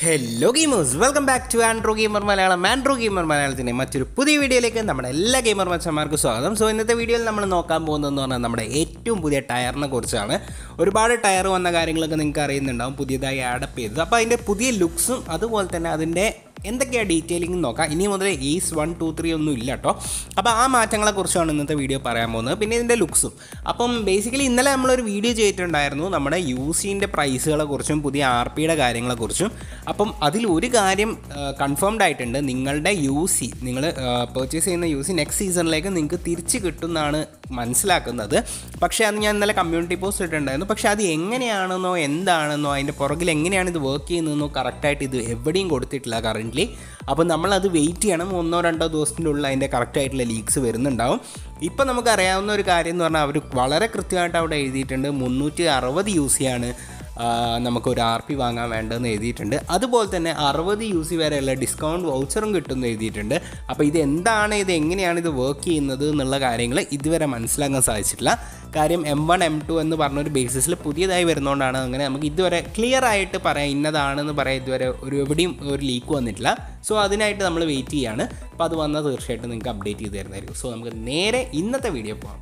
hello gamers welcome back to Andro gamer Malayalam Andro gamer മലയാളത്തിൻ്റെ മറ്റൊരു പുതിയ വീഡിയോയിലേക്ക് നമ്മുടെ എല്ലാ ഗെയിമർ മച്ചന്മാർക്കും സ്വാഗതം സോ ഇന്നത്തെ വീഡിയോയിൽ നമ്മൾ നോക്കാൻ പോകുന്നതെന്ന് പറഞ്ഞാൽ നമ്മുടെ ഏറ്റവും പുതിയ ടയറിനെ കുറിച്ചാണ് ഒരുപാട് ടയർ വന്ന കാര്യങ്ങളൊക്കെ നിങ്ങൾക്ക് അറിയുന്നുണ്ടാവും പുതിയതായി ആഡപ്പ് ചെയ്തത് അപ്പോൾ അതിൻ്റെ പുതിയ ലുക്സും അതുപോലെ തന്നെ അതിൻ്റെ എന്തൊക്കെയാണ് ഡീറ്റെയിലിംഗ് നോക്കാം ഇനി മുതൽ ഈസ് വൺ ടു ത്രീ ഒന്നും ഇല്ല കേട്ടോ അപ്പോൾ ആ മാറ്റങ്ങളെക്കുറിച്ചാണ് ഇന്നത്തെ വീഡിയോ പറയാൻ പോകുന്നത് പിന്നെ ഇതിൻ്റെ ലുക്സും അപ്പം ബേസിക്കലി ഇന്നലെ നമ്മളൊരു വീഡിയോ ചെയ്തിട്ടുണ്ടായിരുന്നു നമ്മുടെ യു സിൻ്റെ പ്രൈസുകളെ കുറിച്ചും പുതിയ ആർ പിയുടെ കാര്യങ്ങളെക്കുറിച്ചും അപ്പം അതിൽ ഒരു കാര്യം കൺഫേംഡ് ആയിട്ടുണ്ട് നിങ്ങളുടെ യു സി നിങ്ങൾ പർച്ചേസ് ചെയ്യുന്ന യു സി നെക്സ്റ്റ് സീസണിലേക്ക് നിങ്ങൾക്ക് തിരിച്ച് കിട്ടുമെന്നാണ് മനസ്സിലാക്കുന്നത് പക്ഷേ അത് ഞാൻ ഇന്നലെ കമ്മ്യൂണിറ്റി പോസ്റ്റ് ഇട്ടിട്ടുണ്ടായിരുന്നു പക്ഷേ അത് എങ്ങനെയാണെന്നോ എന്താണെന്നോ അതിൻ്റെ പുറകിൽ എങ്ങനെയാണ് ഇത് വർക്ക് ചെയ്യുന്നതെന്നോ കറക്റ്റായിട്ട് ഇത് എവിടെയും കൊടുത്തിട്ടില്ല കറൻ്റ്ലി അപ്പോൾ നമ്മളത് വെയിറ്റ് ചെയ്യണം ഒന്നോ രണ്ടോ ദിവസത്തിൻ്റെ ഉള്ളിൽ അതിൻ്റെ കറക്റ്റായിട്ടുള്ള ലീക്സ് വരുന്നുണ്ടാവും ഇപ്പം നമുക്കറിയാവുന്ന ഒരു കാര്യം എന്ന് പറഞ്ഞാൽ അവർ വളരെ കൃത്യമായിട്ട് അവിടെ എഴുതിയിട്ടുണ്ട് മുന്നൂറ്റി അറുപത് യു സിയാണ് നമുക്കൊരു ആർ പി വാങ്ങാൻ വേണ്ടതെന്ന് എഴുതിയിട്ടുണ്ട് അതുപോലെ തന്നെ അറുപത് യു സി വരെയുള്ള ഡിസ്കൗണ്ട് വൗച്ചറും കിട്ടുമെന്ന് എഴുതിയിട്ടുണ്ട് അപ്പോൾ ഇത് എന്താണ് ഇത് എങ്ങനെയാണ് ഇത് വർക്ക് ചെയ്യുന്നത് എന്നുള്ള കാര്യങ്ങൾ ഇതുവരെ മനസ്സിലാക്കാൻ സാധിച്ചിട്ടില്ല കാര്യം എം വൺ എം ടു എന്ന് പറഞ്ഞൊരു ബേസിസിൽ പുതിയതായി വരുന്നതുകൊണ്ടാണ് അങ്ങനെ നമുക്ക് ഇതുവരെ ക്ലിയർ ആയിട്ട് പറയാം ഇന്നതാണെന്ന് പറയാം ഇതുവരെ ഒരു എവിടെയും ഒരു ലീക്ക് വന്നിട്ടില്ല സോ അതിനായിട്ട് നമ്മൾ വെയിറ്റ് ചെയ്യാണ് അപ്പോൾ അത് വന്നാൽ തീർച്ചയായിട്ടും നിങ്ങൾക്ക് അപ്ഡേറ്റ് ചെയ്ത് തരുന്നതായിരിക്കും സോ നമുക്ക് നേരെ ഇന്നത്തെ വീഡിയോ പോകാം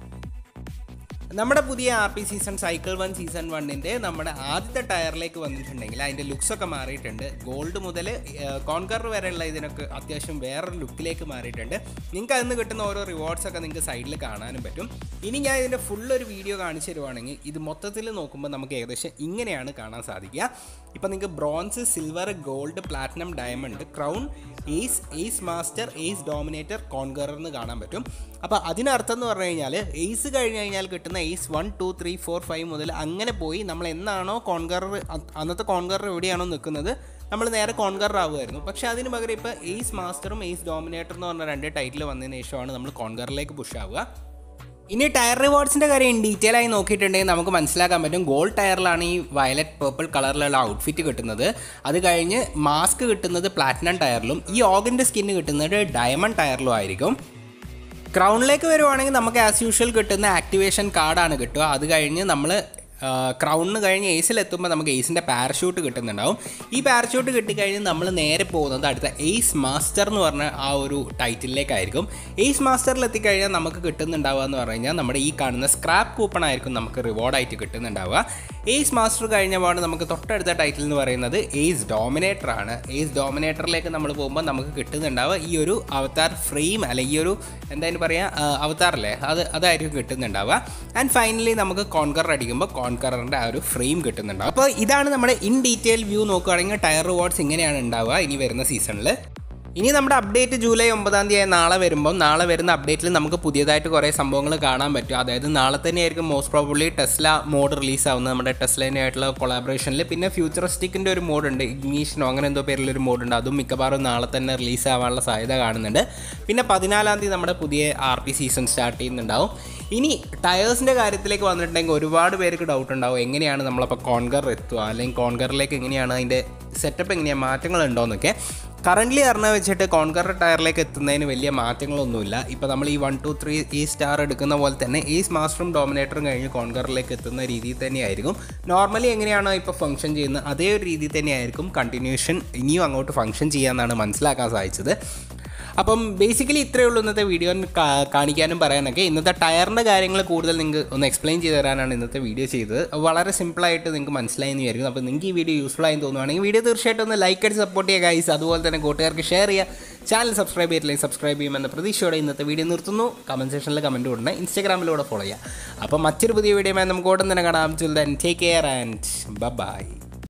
നമ്മുടെ പുതിയ R P season cycle one season വണ്ണിൻ്റെ നമ്മുടെ ആദ്യത്തെ ടയറിലേക്ക് വന്നിട്ടുണ്ടെങ്കിൽ അതിൻ്റെ ലുക്സൊക്കെ മാറിയിട്ടുണ്ട് ഗോൾഡ് മുതൽ കോൺകർ വരെയുള്ള ഇതിനൊക്കെ അത്യാവശ്യം വേറൊരു ലുക്കിലേക്ക് മാറിയിട്ടുണ്ട് നിങ്ങൾക്ക് അതിൽ നിന്ന് കിട്ടുന്ന ഓരോ റിവാർഡ്സ് ഒക്കെ നിങ്ങൾക്ക് സൈഡിൽ കാണാനും പറ്റും ഇനി ഞാൻ ഇതിൻ്റെ ഫുൾ ഒരു വീഡിയോ കാണിച്ചു തരുവാണെങ്കിൽ ഇത് മൊത്തത്തിൽ നോക്കുമ്പോൾ നമുക്ക് ഏകദേശം ഇങ്ങനെയാണ് കാണാൻ സാധിക്കുക ഇപ്പം നിങ്ങൾക്ക് bronze silver gold platinum diamond crown ace ace master ace dominator conqueror എന്ന് കാണാൻ പറ്റും അപ്പോൾ അതിനർത്ഥം എന്ന് പറഞ്ഞു കഴിഞ്ഞാൽ ഏസ് കഴിഞ്ഞ് കഴിഞ്ഞാൽ കിട്ടുന്ന ace one two three four five മുതൽ അങ്ങനെ പോയി നമ്മൾ എന്നാണോ കോൺകർ അന്നത്തെ കോൺകർ എവിടെയാണോ നിൽക്കുന്നത് നമ്മൾ നേരെ കോൺകർ ആവുമായിരുന്നു പക്ഷേ അതിന് പകരം ഇപ്പോൾ ഏസ് മാസ്റ്ററും ഏസ് ഡോമിനേറ്റർ എന്ന് പറഞ്ഞ രണ്ട് ടൈറ്റിൽ വന്നതിന് ശേഷമാണ് നമ്മൾ കോൺകറിലേക്ക് പുഷ് ആവുക ഇനി ടയർ റിവാർഡ്സിൻ്റെ കാര്യം ഡീറ്റെയിൽ ആയി നോക്കിയിട്ടുണ്ടെങ്കിൽ നമുക്ക് മനസ്സിലാക്കാൻ പറ്റും ഗോൾഡ് ടയറിലാണ് ഈ വയലറ്റ് പേർപ്പിൾ കളറിലുള്ള ഔട്ട്ഫിറ്റ് കിട്ടുന്നത് അത് കഴിഞ്ഞ് മാസ്ക് കിട്ടുന്നത് പ്ലാറ്റിനം ടയറിലും ഈ ഓഗിൻ്റെ സ്കിന്ന് കിട്ടുന്നത് ഡയമണ്ട് ടയറിലും ആയിരിക്കും ക്രൗണിലേക്ക് വരുവാണെങ്കിൽ നമുക്ക് ആസ് യൂഷ്വൽ കിട്ടുന്ന ആക്ടിവേഷൻ കാർഡാണ് കിട്ടുക അത് കഴിഞ്ഞ് നമ്മൾ ക്രൗണിന് കഴിഞ്ഞ് എയ്സിലെത്തുമ്പോൾ നമുക്ക് എയ്സിൻ്റെ പാരഷൂട്ട് കിട്ടുന്നുണ്ടാവും ഈ പാരഷൂട്ട് കിട്ടിക്കഴിഞ്ഞ് നമ്മൾ നേരെ പോകുന്നത് അടുത്ത എയ്സ് മാസ്റ്റർ എന്ന് പറഞ്ഞ ആ ഒരു ടൈറ്റിലേക്കായിരിക്കും എയ്സ് മാസ്റ്ററിൽ എത്തിക്കഴിഞ്ഞാൽ നമുക്ക് കിട്ടുന്നുണ്ടാവുക എന്ന് പറഞ്ഞു കഴിഞ്ഞാൽ നമ്മുടെ ഈ കാണുന്ന സ്ക്രാപ്പ് കൂപ്പൺ ആയിരിക്കും നമുക്ക് റിവാർഡായിട്ട് കിട്ടുന്നുണ്ടാവുക എയ്സ് മാസ്റ്റർ കഴിഞ്ഞ പാട് നമുക്ക് തൊട്ടടുത്ത ടൈറ്റിൽ എന്ന് പറയുന്നത് എയ്സ് ഡോമിനേറ്റർ ആണ് എയ്സ് ഡോമിനേറ്ററിലേക്ക് നമ്മൾ പോകുമ്പോൾ നമുക്ക് കിട്ടുന്നുണ്ടാവുക ഈ ഒരു അവതാർ ഫ്രെയിം അല്ല ഈ ഒരു എന്തായാലും പറയുക അവതാറല്ലേ അത് അതായിരിക്കും കിട്ടുന്നുണ്ടാവുക ആൻഡ് ഫൈനലി നമുക്ക് കോൺകർ അടിക്കുമ്പോൾ കോൺകറിൻ്റെ ആ ഒരു ഫ്രെയിം കിട്ടുന്നുണ്ടാവും അപ്പോൾ ഇതാണ് നമ്മുടെ ഇൻ ഡീറ്റെയിൽ വ്യൂ നോക്കുകയാണെങ്കിൽ ടയർ റിവാർഡ്സ് ഇങ്ങനെയാണ് ഉണ്ടാവുക ഇനി വരുന്ന സീസണിൽ ഇനി നമ്മുടെ അപ്ഡേറ്റ് ജൂലൈ ഒമ്പതാം തീയതി നാളെ വരുമ്പോൾ നാളെ വരുന്ന അപ്ഡേറ്റിൽ നമുക്ക് പുതിയതായിട്ട് കുറേ സംഭവങ്ങൾ കാണാൻ പറ്റും അതായത് നാളെ തന്നെയായിരിക്കും most probably Tesla mode release ആവുന്നത് നമ്മുടെ ടെസ്ലേനായിട്ടുള്ള കൊളാബറേഷനിൽ പിന്നെ ഫ്യൂച്ചറിസ്റ്റിക്കിൻ്റെ ഒരു മോഡ് ഉണ്ട് ഇഗ്നീഷനോ അങ്ങനെ എന്തോ പേരിലൊരു മോഡ് ഉണ്ട് അതും മിക്കവാറും നാളെ തന്നെ റിലീസ് ആവാനുള്ള സാധ്യത കാണുന്നുണ്ട് പിന്നെ പതിനാലാം തീയതി നമ്മുടെ പുതിയ ആർ പി സീസൺ സ്റ്റാർട്ട് ചെയ്യുന്നുണ്ടാവും ഇനി ടയേഴ്സിൻ്റെ കാര്യത്തിലേക്ക് വന്നിട്ടുണ്ടെങ്കിൽ ഒരുപാട് പേർക്ക് ഡൗട്ട് ഉണ്ടാവും എങ്ങനെയാണ് നമ്മളപ്പോൾ കോൺകർ എത്തുക അല്ലെങ്കിൽ കോൺകറിലേക്ക് എങ്ങനെയാണ് അതിൻ്റെ സെറ്റപ്പ് എങ്ങനെയാണ് മാറ്റങ്ങളുണ്ടോ എന്നൊക്കെ കറൻ്റ്ലി അറിഞ്ഞ വെച്ചിട്ട് കോൺകർ ടയറിലേക്ക് എത്തുന്നതിന് വലിയ മാറ്റങ്ങളൊന്നുമില്ല ഇപ്പോൾ നമ്മൾ ഈ വൺ ടു ത്രീ ഈ സ്റ്റാർ എടുക്കുന്ന പോലെ തന്നെ ഈ മാസ്റ്ററും ഡോമിനേറ്ററും കഴിഞ്ഞ് കോൺകറിലേക്ക് എത്തുന്ന രീതിയിൽ തന്നെയായിരിക്കും നോർമലി എങ്ങനെയാണോ ഇപ്പോൾ ഫംഗ്ഷൻ ചെയ്യുന്നത് അതേ ഒരു രീതിയിൽ തന്നെയായിരിക്കും കണ്ടിന്യൂഷൻ ഇനിയും അങ്ങോട്ട് ഫംഗ്ഷൻ ചെയ്യാമെന്നാണ് മനസ്സിലാക്കാൻ സാധിച്ചത് അപ്പം ബേസിക്കലി ഇത്രയേ ഉള്ളൂ ഇന്നത്തെ വീഡിയോ കാണിക്കാനും പറയാനൊക്കെ ഇന്നത്തെ ടയറിൻ്റെ കാര്യങ്ങൾ കൂടുതൽ നിങ്ങൾക്ക് ഒന്ന് എക്സ്പ്ലെയിൻ ചെയ്ത് തരാനാണ് ഇന്നത്തെ വീഡിയോ ചെയ്തത് വളരെ സിമ്പിളായിട്ട് നിങ്ങൾക്ക് മനസ്സിലായി എന്ന് വിചാരിക്കുന്നു അപ്പോൾ നിങ്ങൾക്ക് ഈ വീഡിയോ യൂസ്ഫുൾ ആയി തോന്നുവാണെങ്കിൽ വീഡിയോ തീർച്ചയായിട്ടും ഒന്ന് ലൈക്ക് അടിച്ച് സപ്പോർട്ട് ചെയ്യുക ഗൈസ് അതുപോലെ തന്നെ കൂട്ടുകാർക്ക് ഷെയർ ചെയ്യുക ചാനൽ സബ്സ്ക്രൈബ് ചെയ്തില്ലെങ്കിൽ സബ്സ്ക്രൈബ് ചെയ്യുമെന്ന പ്രതീക്ഷയോടെ ഇന്നത്തെ വീഡിയോ നിർത്തുന്നു കമൻറ്റ് സെക്ഷനിൽ കമൻറ്റ് കൊടുക്കണം ഇൻസ്റ്റാഗ്രാമിലൂടെ ഫോളോ ചെയ്യുക അപ്പോൾ മറ്റൊരു പുതിയ വീഡിയോ നമുക്ക് ഉടൻ തന്നെ കാണാം chill then take care and by